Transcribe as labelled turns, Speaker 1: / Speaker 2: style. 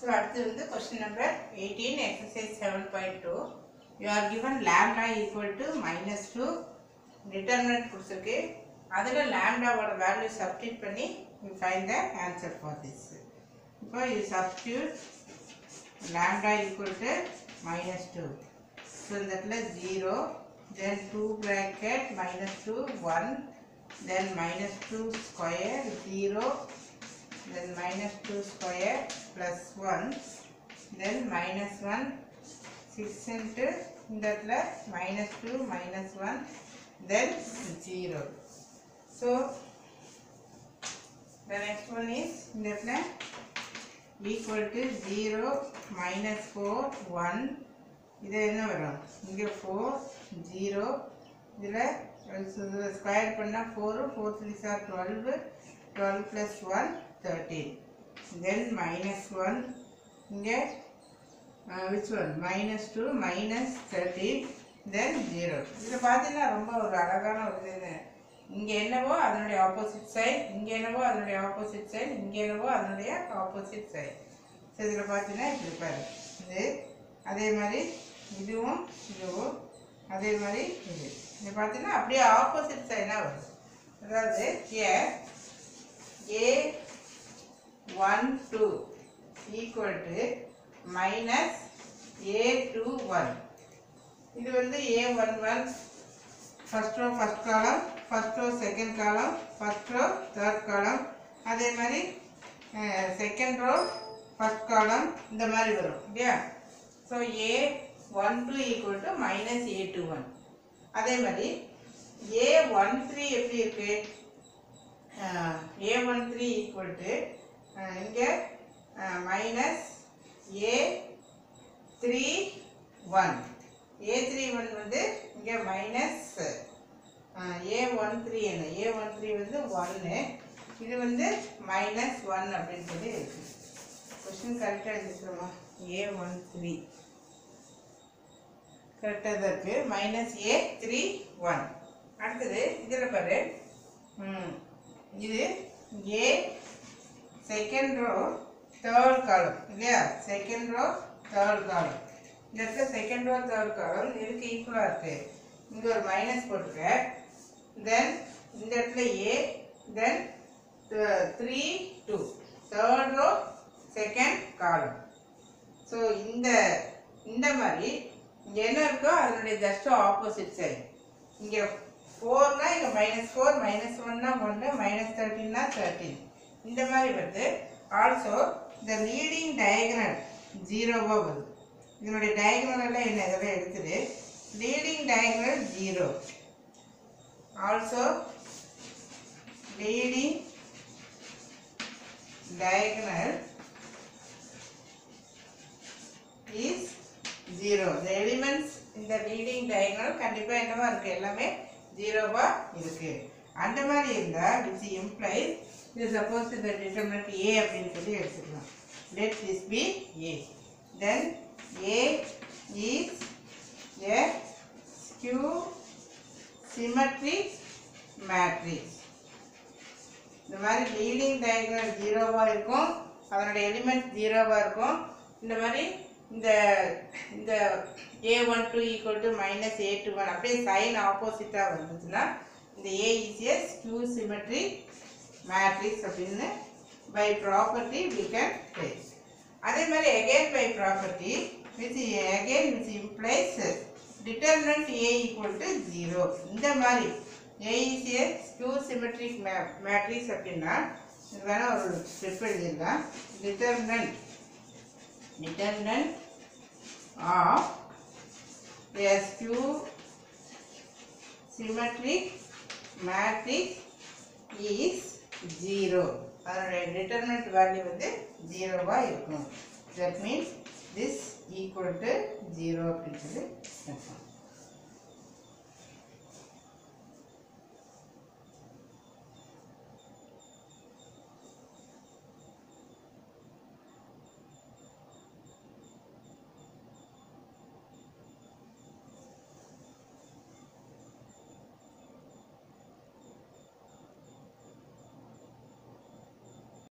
Speaker 1: so அடுத்து வந்து question number eighteen exercise seven point two you are given lambda equal to minus two determinant கொடுத்துருக்கு அதில் லேம்டாவோட value substitute பண்ணி you find the answer for this இப்போ you substitute lambda equal to minus two so இந்த இடத்துல zero then two bracket minus two one then minus two square zero then minus 2 square plus 1 then minus 1 6 into இந்த இடத்துல minus 2 minus 1 then 0 so the next one is இந்த இடத்துல equal to 0 minus 4 1 இது என்ன வரும் இங்கே 4 0 இதில் ஸ்கொயர் பண்ணால் four four three sir twelve twelve plus one thirteen then minus one இங்கே which one minus two minus thirteen then zero இதில் பார்த்தீங்கன்னா ரொம்ப ஒரு அழகான ஒரு இது இங்கே என்னவோ அதனுடைய ஆப்போசிட் சைட் இங்கே என்னவோ அதனுடைய ஆப்போசிட் சைட் இங்கே என்னவோ அதனுடைய ஆப்போசிட் சைட் ஸோ இதில் பார்த்தீங்கன்னா இப்படி பாரு இது அதே மாதிரி இதுவும் இதுவும் அதே மாதிரி இது இது பார்த்தீங்கன்னா அப்படியே ஆப்போசிட் சைடாக வருது அதாவது A A one two equal to minus A two one இது வந்து A one one first row first column first row second column first row third column அதே மாதிரி செகண்ட் ரோ ஃபஸ்ட் காலம் இந்த மாதிரி வரும் இல்லையா so A one two equal to minus A two one அதே மாதிரி ஏ ஒன் த்ரீ எப்படி இருக்கு A one three equal to இங்கே minus A three one A three one வந்து இங்கே மைனஸ் ஏ ஒன் த்ரீ என்ன ஏ ஒன் த்ரீ வந்து ஒன்று இது வந்து மைனஸ் ஒன் அப்படின்னு சொல்லி இருக்கு கொஸ்டின் கரெக்டாக எழுதிக்கிறோமா ஏ ஒன் த்ரீ கரெக்டாக தான் இருக்குது மைனஸ் ஏ த்ரீ ஒன் அடுத்தது இதில் பாரு ம், இது ஏ செகண்ட் ரோ தேர்ட் காலம் இல்லையா செகண்ட் ரோ தேர்ட் காலம் இந்த இடத்துல செகண்ட் ரோ தேர்ட் காலம் இதுக்கு ஈக்குவலாக இருக்குது இங்கே ஒரு மைனஸ் போட்டுக்க தென் இந்த இடத்துல A then three two third row second column so இந்த இந்த மாதிரி இங்கே என்ன இருக்கோ அதனுடைய ஜஸ்ட் ஆப்போசிட் சைடு இங்கே ஃபோர்னா இங்கே மைனஸ் ஃபோர் மைனஸ் ஒன்னா ஒன்று மைனஸ் தேர்ட்டின்னா தேர்ட்டின் இந்த மாதிரி வருது ஆல்சோ இந்த லீடிங் டயக்னல் ஜீரோவாக வருது இதனுடைய diagonal எல்லாம் என்ன இதெல்லாம் எடுத்துது leading diagonal zero also leading diagonal is zero the elements in the leading diagonal கண்டிப்பா என்னவா இருக்கு எல்லாமே ஜீரோவா இருக்கு அந்த மாதிரி இருந்தா which implies இது சப்போஸ் இந்த determinant a அப்படின்னு சொல்லி எடுத்துக்கலாம் let this be a then a is a skew symmetric matrix இந்த மாதிரி லீடிங் டயக்னல் ஜீரோவாக இருக்கும் அதனுடைய எலிமெண்ட் ஜீரோவாக இருக்கும் இந்த மாதிரி இந்த இந்த A one two equal to minus A two one அப்படியே சைன் ஆப்போசிட்டாக வந்துச்சுன்னா இந்த A is a skew symmetry matrix அப்படின்னு by property we can take அதே மாதிரி again by property which again which implies determinant a equal to 0 இந்த மாதிரி a is a skew symmetric ma- matrix அப்படின்னா இது வேணா ஒரு ஸ்டெப் எழுதிடலாம் determinant determinant of a skew symmetric matrix is 0 அதனுடைய determinant value வந்து ஜீரோவாக இருக்கும் that means this equal to 0 அப்படின்னு சொல்லி அர்த்தம்